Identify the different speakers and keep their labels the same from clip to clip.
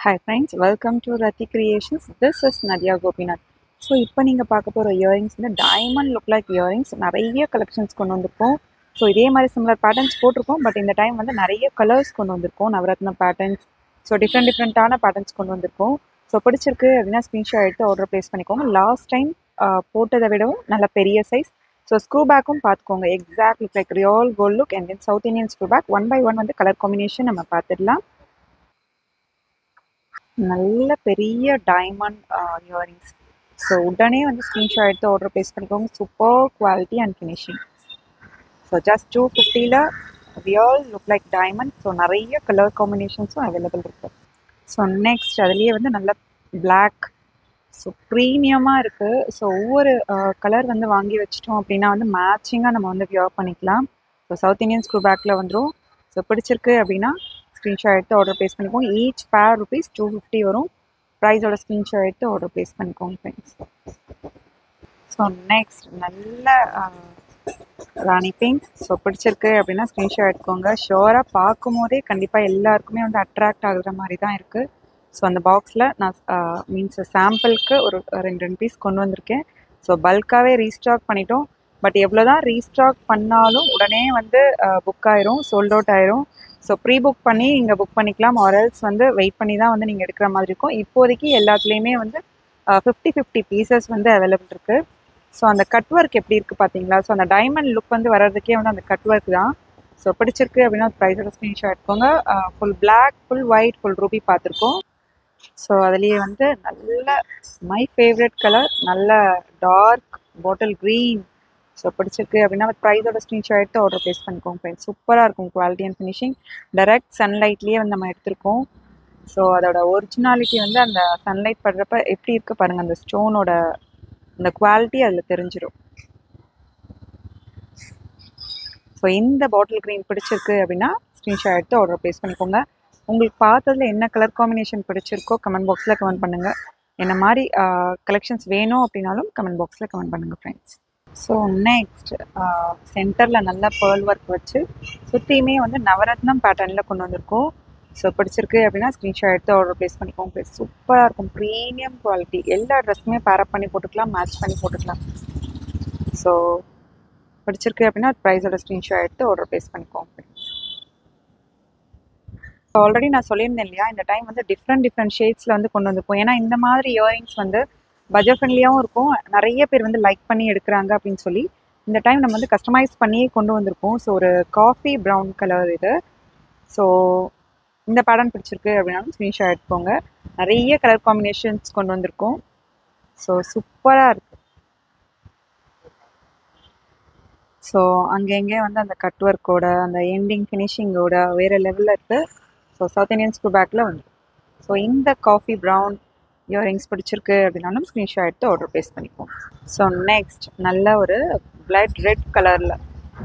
Speaker 1: hi friends welcome to Rathi creations this is Nadhiya Gopinath so இப்போ நீங்கள் பார்க்க போகிற இயரிங்ஸ் வந்து டைமண்ட் லுக் லைக் இயரிங்ஸ் நிறைய கலெக்ஷன்ஸ் கொண்டு வந்திருக்கோம் ஸோ இதே மாதிரி சிமிலர் பேட்டர்ன்ஸ் போட்டிருக்கோம் பட் இந்த டைம் வந்து நிறைய கலர்ஸ் கொண்டு வந்திருக்கோம் நவரத்ன பேட்டர்ன்ஸ் ஸோ டிஃப்ரெண்ட் டிஃப்ரெண்ட்டான பேட்டர்ன்ஸ் கொண்டு வந்திருக்கோம் ஸோ பிடிச்சிருக்கு அப்படின்னா ஸ்க்ரீன்ஷாட் எடுத்து ஆர்டர் ப்ளேஸ் பண்ணிக்கோங்க லாஸ்ட் டைம் போட்டதை விடவும் நல்ல பெரிய சைஸ் ஸோ ஸ்க்ரூ பேக்கும் பார்த்துக்கோங்க exact look like real gold look and then south Indian screw back one by one வந்து கலர் காம்பினேஷன் நம்ம பார்த்துடலாம் நல்ல பெரிய டைமண்ட் இயரிங்ஸ் ஸோ உடனே வந்து ஸ்க்ரீன்ஷாட் எடுத்து ஆர்டர் ப்ளேஸ் பண்ணிக்கோங்க super quality and finishing so just two ஃபிஃப்டியில் real look like diamond so நிறைய கலர் காம்பினேஷன்ஸும் அவைலபிள் இருக்குது ஸோ நெக்ஸ்ட் அதுலேயே வந்து நல்ல பிளாக் ஸோ ப்ரீமியமாக இருக்குது ஸோ ஒவ்வொரு கலர் வந்து வாங்கி வச்சிட்டோம் அப்படின்னா வந்து மேட்சிங்காக நம்ம வந்து வியர் பண்ணிக்கலாம் ஸோ சவுத் இந்தியன் ஸ்க்ரூ பேக்கில் வந்துடும் ஸோ பிடிச்சிருக்கு அப்படின்னா ஸ்க்ரீன்ஷாட் எடுத்து ஆர்டர் ப்ளேஸ் பண்ணிக்கோங்க each pair rupees two fifty வரும் ப்ரைஸோட ஸ்க்ரீன்ஷாட் எடுத்து ஆர்டர் ப்ளேஸ் பண்ணிக்கோங்க ஃப்ரெண்ட்ஸ் ஸோ நெக்ஸ்ட் நல்ல ராணி பிங்க் ஸோ பிடிச்சிருக்கு அப்படின்னா ஸ்க்ரீன்ஷாட் எடுத்துக்கோங்க ஷோராக பார்க்கும் போதே கண்டிப்பாக எல்லாருக்குமே வந்து அட்ராக்ட் ஆகுற மாதிரி தான் இருக்குது ஸோ அந்த பாக்ஸில் நான் மீன்ஸ் சாம்பிளுக்கு ஒரு ரெண்டு ரெண்டு பீஸ் கொண்டு வந்திருக்கேன் ஸோ பல்காகவே ரீஸ்டாக் பண்ணிட்டோம் பட் எவ்வளோ தான் ரீஸ்டாக் பண்ணாலும் உடனே வந்து புக் ஆயிரும் சோல்ட் அவுட் ஆயிரும் ஸோ ப்ரீ புக் பண்ணி நீங்கள் புக் பண்ணிக்கலாம் ஆரல்ஸ் வந்து வெயிட் பண்ணி தான் வந்து நீங்கள் எடுக்கிற மாதிரி இருக்கும் இப்போதைக்கு எல்லாத்துலேயுமே வந்து ஃபிஃப்டி ஃபிஃப்டி பீசஸ் வந்து அவைலபிள் இருக்குது ஸோ அந்த கட் ஒர்க் எப்படி இருக்குது பார்த்தீங்களா ஸோ அந்த டைமண்ட் லுக் வந்து வர்றதுக்கே வந்து அந்த கட் ஒர்க் தான் ஸோ பிடிச்சிருக்கு அப்படின்னா ப்ரைஸோட ஸ்க்ரீன்ஷாட் எடுத்துக்கோங்க full black full white full ruby பார்த்துருக்கோம் ஸோ அதுலேயே வந்து நல்ல மை ஃபேவரட் கலர் நல்ல டார்க் பாட்டில் க்ரீன் ஸோ பிடிச்சிருக்கு அப்படின்னா ப்ரைஸோட ஸ்க்ரீன்ஷாட் எடுத்து ஆர்டர் ப்ளேஸ் பண்ணிக்கோங்க ஃப்ரெண்ட்ஸ் சூப்பராக இருக்கும் குவாலிட்டி அண்ட் ஃபினிஷிங் டைரக்ட் சன்லைட்லேயே வந்து நம்ம எடுத்திருக்கோம் ஸோ அதோட ஒரிஜினாலிட்டி வந்து அந்த சன்லைட் படுறப்ப எப்படி இருக்குது பாருங்கள் அந்த ஸ்டோனோட அந்த குவாலிட்டி அதில் தெரிஞ்சிடும் ஸோ இந்த பாட்டில் க்ரீன் பிடிச்சிருக்கு அப்படின்னா ஸ்க்ரீன்ஷாட் எடுத்து ஆர்டர் ப்ளேஸ் பண்ணிக்கோங்க உங்களுக்கு பார்த்ததில் என்ன கலர் காம்பினேஷன் பிடிச்சிருக்கோ கமெண்ட் பாக்ஸில் கமெண்ட் பண்ணுங்கள் என்ன மாதிரி கலெக்ஷன்ஸ் வேணும் அப்படின்னாலும் கமெண்ட் பாக்ஸில் கமெண்ட் பண்ணுங்கள் ஃப்ரெண்ட்ஸ் ஸோ நெக்ஸ்ட் சென்டரில் நல்லா பேர்ல் ஒர்க் வச்சு சுற்றியுமே வந்து நவரத்னம் பேட்டர்னில் கொண்டு வந்திருக்கோம் ஸோ பிடிச்சிருக்கு அப்படின்னா ஸ்க்ரீன்ஷாட் எடுத்து ஆர்டர் ப்ளேஸ் பண்ணிக்கோங்க சூப்பராக இருக்கும் ப்ரீமியம் குவாலிட்டி எல்லா ட்ரெஸ்ஸுமே பேரப் பண்ணி போட்டுக்கலாம் மேட்ச் பண்ணி போட்டுக்கலாம் ஸோ பிடிச்சிருக்கு அப்படின்னா ப்ரைஸோட ஸ்க்ரீன்ஷாட் எடுத்து ஆர்டர் ப்ளேஸ் பண்ணிக்கோங்க ஃப்ரெண்ட்ஸ் ஆல்ரெடி நான் சொல்லியிருந்தேன் இல்லையா இந்த டைம் வந்து டிஃப்ரெண்ட் டிஃப்ரெண்ட் ஷேட்ஸில் வந்து கொண்டு வந்திருப்போம் ஏன்னா இந்த மாதிரி இயரிங்ஸ் வந்து பட்ஜெட் ஃப்ரெண்ட்லியாகவும் இருக்கும் நிறைய பேர் வந்து லைக் பண்ணி எடுக்கிறாங்க அப்படின்னு சொல்லி இந்த டைம் நம்ம வந்து கஸ்டமைஸ் பண்ணியே கொண்டு வந்திருக்கோம் ஸோ ஒரு காஃபி ப்ரௌன் கலர் இது ஸோ இந்த பேட்டர்ன் பிடிச்சிருக்கு அப்படின்னாலும் ஸ்க்ரீன்ஷாட் எடுத்துக்கோங்க நிறைய கலர் காம்பினேஷன்ஸ் கொண்டு வந்திருக்கோம் ஸோ சூப்பராக இருக்குது ஸோ அங்கங்கே வந்து அந்த கட் ஒர்க்கோட அந்த எண்டிங் ஃபினிஷிங்கோட வேறு லெவலில் இருக்குது ஸோ சவுத் இந்தியன் ஸ்கூல் பேக்கில் வந்து ஸோ இந்த காஃபி ப்ரௌன் இயரிங்ஸ் பிடிச்சிருக்கு அப்படின்னாலும் ஸ்க்ரீன்ஷாட் எடுத்து ஆர்டர் ப்ளேஸ் பண்ணிப்போம் ஸோ நெக்ஸ்ட் நல்ல ஒரு பிளட் ரெட் கலரில்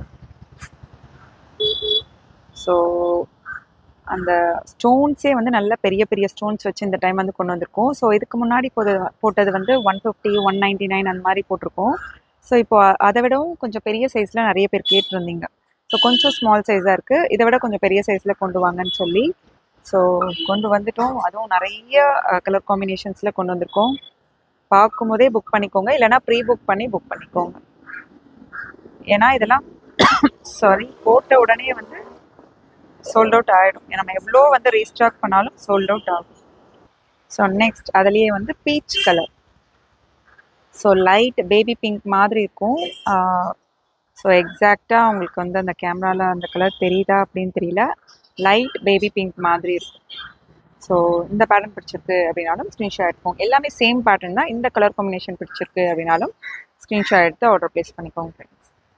Speaker 1: ஸோ அந்த ஸ்டோன்ஸே வந்து நல்ல பெரிய பெரிய ஸ்டோன்ஸ் வச்சு இந்த டைம் வந்து கொண்டு வந்திருக்கோம் ஸோ இதுக்கு முன்னாடி போது போட்டது வந்து one fifty one ninety nine அந்த மாதிரி போட்டிருக்கோம் ஸோ இப்போ அதை விடவும் கொஞ்சம் பெரிய சைஸில் நிறைய பேர் கேட்டிருந்தீங்க ஸோ கொஞ்சம் ஸ்மால் சைஸாக இருக்குது இதை விட கொஞ்சம் பெரிய சைஸில் கொண்டு வாங்கன்னு சொல்லி ஸோ கொண்டு வந்துட்டோம் அதுவும் நிறைய கலர் காம்பினேஷன்ஸில் கொண்டு வந்திருக்கோம் பார்க்கும்போதே புக் பண்ணிக்கோங்க இல்லைனா ப்ரீ புக் பண்ணி புக் பண்ணிக்கோங்க ஏன்னா இதெல்லாம் சாரி போட்ட உடனே வந்து சோல்ட் அவுட் ஆகிடும் நம்ம எவ்வளோ வந்து ரீஸ்டாக் பண்ணாலும் சோல்ட் அவுட் ஆகும் ஸோ நெக்ஸ்ட் அதுலேயே வந்து peach colour so light baby pink மாதிரி இருக்கும் ஸோ எக்ஸாக்டாக உங்களுக்கு வந்து அந்த கேமராவில் அந்த கலர் தெரியுதா அப்படின்னு தெரியல லைட் பேபி பிங்க் மாதிரி இருக்கும் ஸோ இந்த பேட்டர்ன் பிடிச்சிருக்கு அப்படின்னாலும் ஸ்க்ரீன்ஷாட் எடுப்போம் எல்லாமே சேம் பேட்டர்ன் தான் இந்த கலர் காம்பினேஷன் பிடிச்சிருக்கு அப்படின்னாலும் ஸ்க்ரீன்ஷாட் எடுத்து ஆர்டர் ப்ளேஸ் பண்ணிக்கோங்க ஃப்ரெண்ட்ஸ்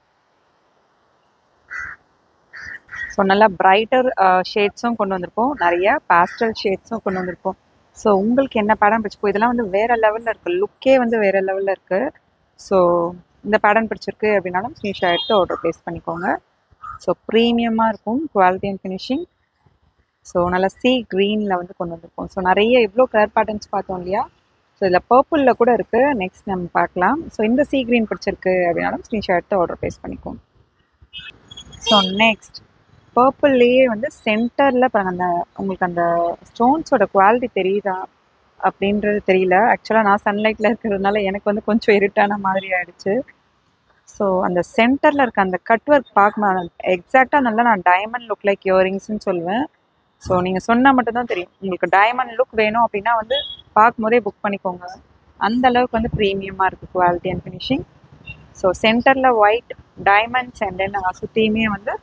Speaker 1: ஸோ நல்லா பிரைட்டர் ஷேட்ஸும் கொண்டு வந்திருக்கோம் நிறைய பேஸ்டல் ஷேட்ஸும் கொண்டு வந்திருக்கோம் ஸோ உங்களுக்கு என்ன பேட்டர்ன் பிடிச்சிருக்கோ இதெல்லாம் வந்து வேறு லெவலில் இருக்குது லுக்கே வந்து வேறு லெவலில் இருக்குது ஸோ இந்த பேட்டர்ன் பிடிச்சிருக்கு அப்படின்னாலும் ஸ்க்ரீன்ஷாட் எடுத்து ஆர்டர் ப்ளேஸ் பண்ணிக்கோங்க ஸோ ப்ரீமியமாக இருக்கும் குவாலிட்டி அண்ட் ஃபினிஷிங் ஸோ நல்லா சி க்ரீனில் வந்து கொண்டு வந்திருக்கோம் ஸோ நிறைய எவ்வளோ கலர் பேட்டர்ன்ஸ் பார்த்தோம் இல்லையா ஸோ இதில் பர்பிளில் கூட இருக்குது நெக்ஸ்ட் நம்ம பார்க்கலாம் ஸோ இந்த சி க்ரீன் பிடிச்சிருக்கு அப்படின்னாலும் ஸ்க்ரீன்ஷாட் எடுத்து ஆர்டர் ப்ளேஸ் பண்ணிக்கோங்க ஸோ நெக்ஸ்ட் பர்பிள்லேயே வந்து சென்டரில் பாருங்க அந்த உங்களுக்கு அந்த ஸ்டோன்ஸோட குவாலிட்டி தெரியுதா அப்படின்றது தெரியல ஆக்சுவலாக நான் சன்லைட்டில் இருக்கிறதுனால எனக்கு வந்து கொஞ்சம் இருட்டான மாதிரி ஆயிடுச்சு ஸோ அந்த சென்டரில் இருக்க அந்த கட் ஒர்க் பார்க்கணும் எக்ஸாக்டாக நல்லா நான் டைமண்ட் லுக் லைக் இயரிங்ஸ்னு சொல்லுவேன் ஸோ நீங்கள் சொன்னால் மட்டும்தான் தெரியும் உங்களுக்கு டைமண்ட் லுக் வேணும் அப்படின்னா வந்து பார்க்கும்போதே புக் பண்ணிக்கோங்க அந்த அளவுக்கு வந்து ப்ரீமியமாக இருக்குது குவாலிட்டி அண்ட் ஃபினிஷிங் ஸோ சென்டரில் ஒயிட் டைமண்ட்ஸ் அண்ட் தென் சுற்றியுமே வந்து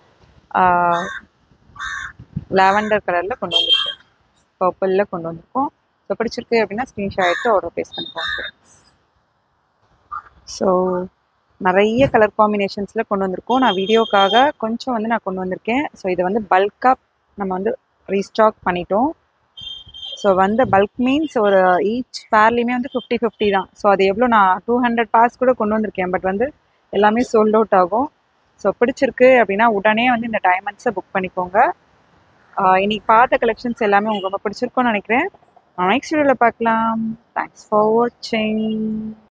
Speaker 1: லாவெண்டர் கலரில் கொண்டு வந்திருக்கோம் பர்பிளில் கொண்டு வந்திருக்கோம் ஸோ பிடிச்சிருக்கு அப்படின்னா ஸ்க்ரீன்ஷாட் எடுத்து ஆர்டர் ப்ளேஸ் பண்ணிக்கோங்க ஸோ நிறைய கலர் காம்பினேஷன்ஸில் கொண்டு வந்திருக்கோம் நான் வீடியோக்காக கொஞ்சம் வந்து நான் கொண்டு வந்திருக்கேன் ஸோ இதை வந்து பல்காக நம்ம வந்து ரீஸ்டாக் பண்ணிட்டோம் ஸோ வந்து பல்க் மீன்ஸ் ஒரு ஈச் பேர்லேயுமே வந்து ஃபிஃப்டி ஃபிஃப்டி தான் ஸோ அது எவ்வளோ நான் டூ ஹண்ட்ரட் பார்ஸ் கூட கொண்டு வந்திருக்கேன் பட் வந்து எல்லாமே சோல்ட் அவுட் ஆகும் ஸோ பிடிச்சிருக்கு அப்படின்னா உடனே வந்து இந்த டைமண்ட்ஸை புக் பண்ணிக்கோங்க இன்னைக்கு பார்த்த கலெக்ஷன்ஸ் எல்லாமே உங்களுக்கு ரொம்ப பிடிச்சிருக்கும்னு நினைக்கிறேன் நெக்ஸ்ட் வீடியோவில் பார்க்கலாம் தேங்க்ஸ் ஃபார் வாட்சிங்